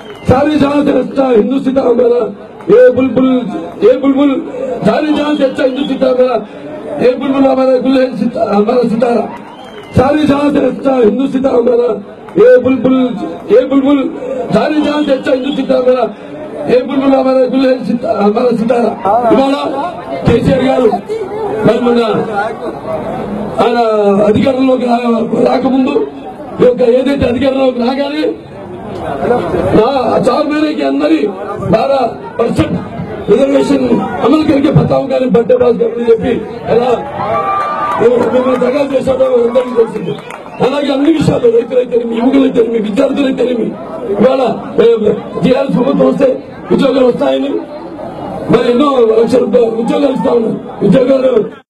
सारी जहां से अच्छा हिंदुस्तान हमारा ये बुलबुल ये बुलबुल सारी जहां से अच्छा हिंदुस्तान हमारा ये बुलबुल हमारा गुल है सिता- हमारा सितारा सारी जहां से अच्छा हिंदुस्तान हमारा ये बुलबुल ये बुलबुल सारी जहां से अच्छा हिंदुस्तान हमारा ఏ బుల్బుల్ హమారా గుల్ హై సితా- హమారా సితారా ఇవాళ కేసీఆర్ గారు మరి మన ఆయన అధికారంలోకి రా- రాకముందు ఈ యొక్క ఏదైతే అధికారంలోకి రాగానే నా चार महीने के अंदर ही बारह परसेंट रिजर्वेशन अमल करके बताऊंगा కానీ బట్టే బాస్ గారు చెప్పి ఎలా మిమ్మల్ని దగా చేశాడో అందరికీ తెలిసింది అలాగే అన్ని విషయాలు రైతులైతేనేమి యువకులైతేనేమి విద్యార్థులైతేనేమి ఇవాళ టీఆర్ఎస్ ప్రభుత్వం వస్తే ఉద్యోగాలు వస్తాయని మరి ఎన్నో లక్షల ఉద్యోగాలు ఇస్తా ఉన్నారు ఉద్యోగాలు